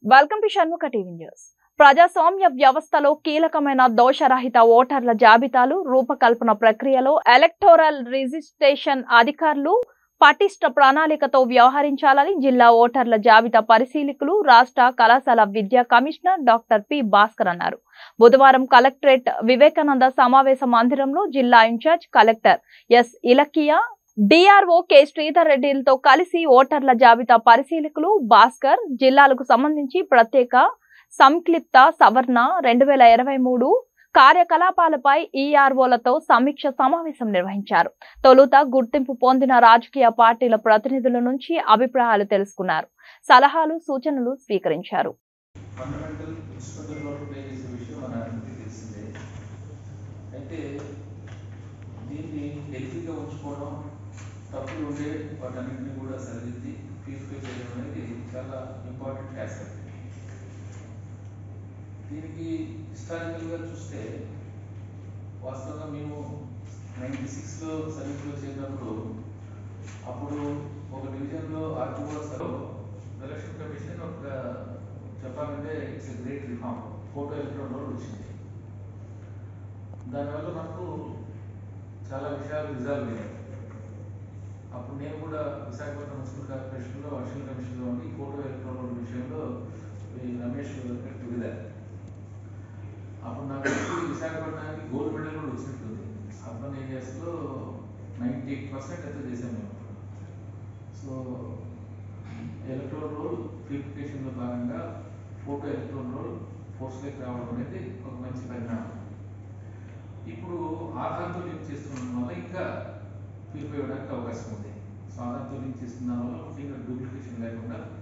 welcome to Shanmukha TV news ప్రజాస్వామ్య వ్యవస్థలో కీలకమైన దోషరహిత ఓటర్ల జాబితాలు రూపకల్పన ప్రక్రియలో ఎలక్టోరల్ రిజిస్ట్రేషన్ అధికారులు పటిష్ట ప్రణాళికతో వ్యవహరించాలని జిల్లా ఓటర్ల జాబితా పరిశీలకులు రాష్ట్ర కళాశాల విద్యా కమిషనర్ డాక్టర్ పి భాస్కర్ అన్నారు బుధవారం కలెక్టరేట్ వివేకానంద సమావేశ మందిరంలో జిల్లా in-charge collector S Ilakkiya DRO K Sridhar రెడ్డిలతో కలిసి ఓటర్ల జాబితా పరిశీలకులు భాస్కర్ జిల్లాలకు సంబంధించి ప్రత్యేక సంక్లిప్త సవరణ రెండు వేల ఇరవై మూడు కార్యకలాపాలపై ఈఆర్ఓలతో సమీక్ష సమావేశం నిర్వహించారు తొలుత గుర్తింపు పొందిన రాజకీయ పార్టీల ప్రతినిధుల నుంచి అభిప్రాయాలు తెలుసుకున్నారు సలహాలు సూచనలు స్వీకరించారు ఫండమెంటల్ ఇన్స్ట్రుమెంటల్ రోల్ ప్లే చేసే విషయం మన అందరికీ తెలిసిందే అయితే దీన్ని హెల్తీగా ఉంచుకోవడం తప్పులు ఉండే వాటన్నింటినీ కూడా సరిదిద్ది ప్యూరిఫై చేయడం అనేది చాలా ఇంపార్టెంట్ ఆస్పెక్ట్ దీనికి హిస్టారికల్గా చూస్తే వాస్తవంగా మేము నైంటీ సిక్స్లో సర్వీస్లో చేరినప్పుడు అప్పుడు ఒక డివిజన్లో ఆర్టీఓ ఎలక్షన్ కమిషన్ ఒక చెప్పాలంటే it's a great reform photo electoral roll వచ్చింది దానివల్ల మనకు చాలా విషయాలు రిజాల్వ్ అయ్యాయి అప్పుడు నేను కూడా విశాఖపట్నం మున్సిపల్ కార్పొరేషన్లో అడిషనల్ కమిషన్లో ఉండి ఈ ఫోటో ఎలక్ట్రాన్ రోల్ విషయంలో ఈ రమేష్ టుగెదర్ అప్పుడు నాకు తెలిసి విశాఖపట్నానికి గోల్డ్ మెడల్ కూడా వచ్చినట్టుంది అర్బన్ ఏరియాస్లో నైంటీ ఎయిట్ పర్సెంట్ అయితే చేసాం మేము సో ఎలక్ట్రోల్ రోల్ ప్యూరిఫికేషన్లో భాగంగా ఫోటో ఎలక్ట్రోల్ రోల్ ఫోర్స్లోకి రావడం అనేది ఒక మంచి పరిణామం ఇప్పుడు ఆధార్తో లింక్ చేస్తున్నందు వల్ల ఇంకా ప్యూరిఫై అవ్వడానికి అవకాశం ఉంది సో ఆధార్తో లింక్ చేస్తున్న వల్ల ఫింగర్ డూప్లికేషన్ లేకుండా